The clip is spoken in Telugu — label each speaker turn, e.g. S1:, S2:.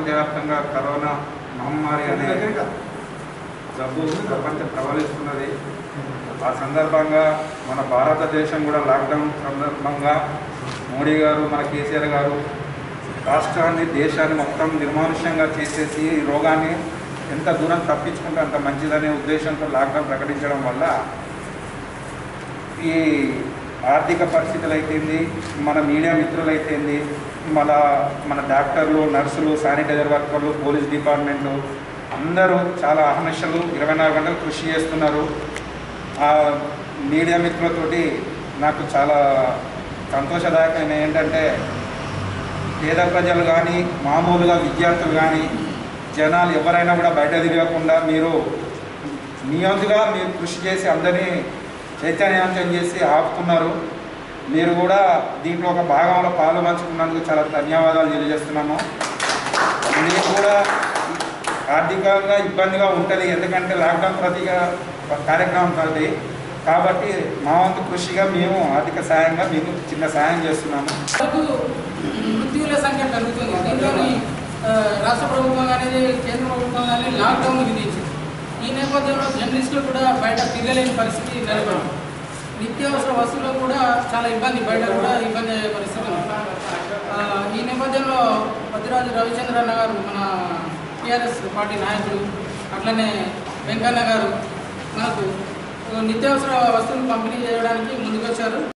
S1: ప్రపంచవ్యాప్తంగా కరోనా మహమ్మారి అనే జబ్బు ప్రపంచం ప్రబలిస్తున్నది ఆ సందర్భంగా మన భారతదేశం కూడా లాక్డౌన్ సందర్భంగా మోడీ గారు మన కేసీఆర్ గారు రాష్ట్రాన్ని దేశాన్ని మొత్తం నిర్మానుష్యంగా చేసేసి ఈ రోగాన్ని ఎంత దూరం తప్పించుకుంటే అంత మంచిదనే ఉద్దేశంతో లాక్డౌన్ ప్రకటించడం వల్ల ఈ ఆర్థిక పరిస్థితులు అయితేంది మన మీడియా మిత్రులు అయితేంది మన మన డాక్టర్లు నర్సులు శానిటైజర్ వర్కర్లు పోలీస్ డిపార్ట్మెంట్లు అందరూ చాలా అహర్నిశలు ఇరవై నాలుగు గంటలు కృషి చేస్తున్నారు ఆ మీడియా మిత్రులతోటి నాకు చాలా సంతోషదాయకమైన ఏంటంటే పేద ప్రజలు కానీ మామూలుగా విద్యార్థులు కానీ జనాలు ఎవరైనా కూడా బయట తిరగకుండా మీరు నియంతుగా మీరు కృషి చేసి అందరినీ చైతన్యవంతం చేసి ఆపుతున్నారు మీరు కూడా దీంట్లో ఒక భాగంలో పాలు పంచుకున్నందుకు చాలా ధన్యవాదాలు తెలియజేస్తున్నాము మీకు కూడా ఆర్థికంగా ఇబ్బందిగా ఉంటుంది ఎందుకంటే లాక్డౌన్ ప్రతి కార్యక్రమం ప్రతి కాబట్టి మా వంతు కృషిగా మేము ఆర్థిక సాయంగా మీకు చిన్న సాయం చేస్తున్నాము
S2: వరకు మృత్యువుల సంఖ్య పెరుగుతుంది దీంట్లోని ఆ, రాష్ట్ర ప్రభుత్వం కానీ కేంద్ర ప్రభుత్వం కానీ లాక్డౌన్ విధించింది ఈ నేపథ్యంలో జర్నలిస్టులు కూడా బయట తిరగలేని పరిస్థితి నెలకొంది నిత్యావసర వస్తువులకు కూడా చాలా ఇబ్బంది బయట కూడా ఇబ్బంది అయ్యే పరిస్థితి ఉంది ఆ, ఈ నేపథ్యంలో పతిరాజు రవిచంద్ర అన్న గారు మన టీఆర్ఎస్ పార్టీ నాయకులు అట్లనే వెంకన్న గారు మనకు నిత్యావసర వస్తువులు పంపిణీ చేయడానికి ముందుకొచ్చారు